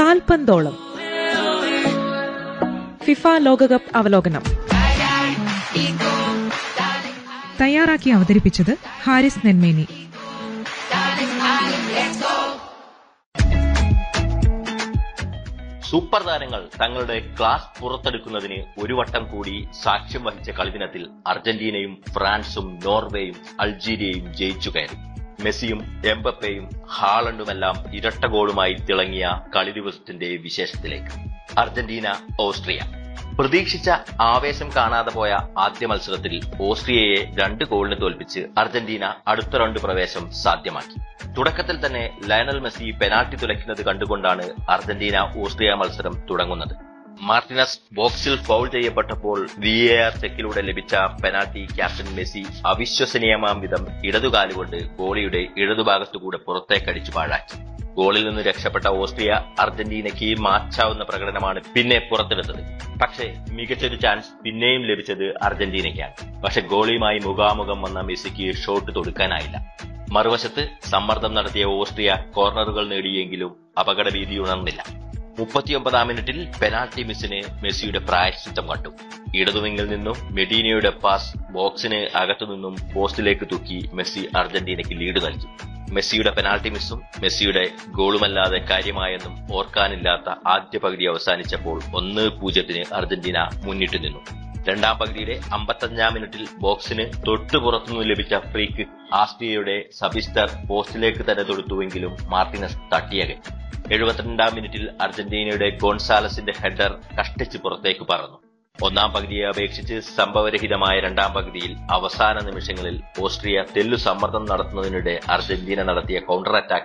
കാൽപന്തോളം FIFA ലോകകപ്പ് അവലോകനം തയ്യാറാക്കി അവതരിപ്പിച്ചത് ഹാരിസ് നെന്മേനി സൂപ്പർ താരങ്ങൾ തങ്ങളുടെ ക്ലാസ് പുറത്തെടുക്കുന്നതിന് ഒരു വട്ടം കൂടി സാക്ഷ്യം വഹിച്ച കളിദിനത്തിൽ അർജന്റീനയും ഫ്രാൻസും നോർവേയും അൾജീരിയയും ജയിച്ചു കയറി മെസ്സിയും എംബപ്പയും ഹാളണ്ടുമെല്ലാം ഇരട്ട ഗോളുമായി തിളങ്ങിയ കളി ദിവസത്തിന്റെ വിശേഷത്തിലേക്ക് അർജന്റീന ഓസ്ട്രിയ പ്രതീക്ഷിച്ച ആവേശം കാണാതെ പോയ ആദ്യ മത്സരത്തിൽ ഓസ്ട്രിയയെ രണ്ട് ഗോളിന് തോൽപ്പിച്ച് അർജന്റീന അടുത്ത റൗണ്ട് പ്രവേശം സാധ്യമാക്കി തുടക്കത്തിൽ തന്നെ ലയണൽ മെസ്സി പെനാൽറ്റി തുലയ്ക്കുന്നത് കണ്ടുകൊണ്ടാണ് അർജന്റീന ഓസ്ട്രിയ മത്സരം തുടങ്ങുന്നത് മാർട്ടിനസ് ബോക്സിൽ ഫൗൾ ചെയ്യപ്പെട്ടപ്പോൾ വി എ ആർ ചെക്കിലൂടെ ലഭിച്ച പെനാൽറ്റി ക്യാപ്റ്റൻ മെസ്സി അവിശ്വസനീയമാം വിധം ഇടതുകാലുകൊണ്ട് ഗോളിയുടെ ഇടതുഭാഗത്തുകൂടെ പുറത്തേക്കടിച്ചു പാഴാക്കി ഗോളിൽ നിന്ന് രക്ഷപ്പെട്ട ഓസ്ട്രിയ അർജന്റീനയ്ക്ക് മാച്ചാവുന്ന പ്രകടനമാണ് പിന്നെ പുറത്തെടുത്തത് പക്ഷേ മികച്ചൊരു ചാൻസ് പിന്നെയും ലഭിച്ചത് അർജന്റീനയ്ക്കാണ് പക്ഷെ ഗോളിയുമായി മുഖാമുഖം വന്ന മെസ്സിക്ക് ഷോട്ട് തൊടുക്കാനായില്ല മറുവശത്ത് സമ്മർദ്ദം നടത്തിയ ഓസ്ട്രിയ കോർണറുകൾ നേടിയെങ്കിലും അപകട ഭീതി ഉണർന്നില്ല മുപ്പത്തിയൊമ്പതാം മിനിറ്റിൽ പെനാൽറ്റി മിസ്സിന് മെസ്സിയുടെ പ്രായശ്ചിത്തം കണ്ടു ഇടതുവിങ്ങിൽ നിന്നും മെഡീനയുടെ പാസ് ബോക്സിന് അകത്തുനിന്നും പോസ്റ്റിലേക്ക് തൂക്കി മെസ്സി അർജന്റീനയ്ക്ക് ലീഡ് നൽകി മെസ്സിയുടെ പെനാൽറ്റി മിസ്സും മെസ്സിയുടെ ഗോളുമല്ലാതെ കാര്യമായെന്നും ഓർക്കാനില്ലാത്ത ആദ്യ പകുതി അവസാനിച്ചപ്പോൾ ഒന്ന് പൂജ്യത്തിന് അർജന്റീന മുന്നിട്ട് നിന്നു രണ്ടാം പകുതിയുടെ അമ്പത്തഞ്ചാം മിനിറ്റിൽ ബോക്സിന് തൊട്ടു പുറത്തുനിന്ന് ലഭിച്ച ഫ്രീ കിക്ക് ആസ്ട്രിയയുടെ സബിസ്റ്റർ പോസ്റ്റിലേക്ക് തന്നെ തൊടുത്തുവെങ്കിലും മാർട്ടിനസ് തട്ടിയകൻ എഴുപത്തിരണ്ടാം മിനിറ്റിൽ അർജന്റീനയുടെ ഗോൺസാലസിന്റെ ഹെഡർ കഷ്ടിച്ച് പുറത്തേക്ക് പറന്നു ഒന്നാം പകുതിയെ അപേക്ഷിച്ച് സംഭവരഹിതമായ രണ്ടാം പകുതിയിൽ അവസാന നിമിഷങ്ങളിൽ ഓസ്ട്രിയ തെല്ലു സമ്മർദ്ദം നടത്തുന്നതിനിടെ അർജന്റീന നടത്തിയ കൗണ്ടർ അറ്റാക്ക്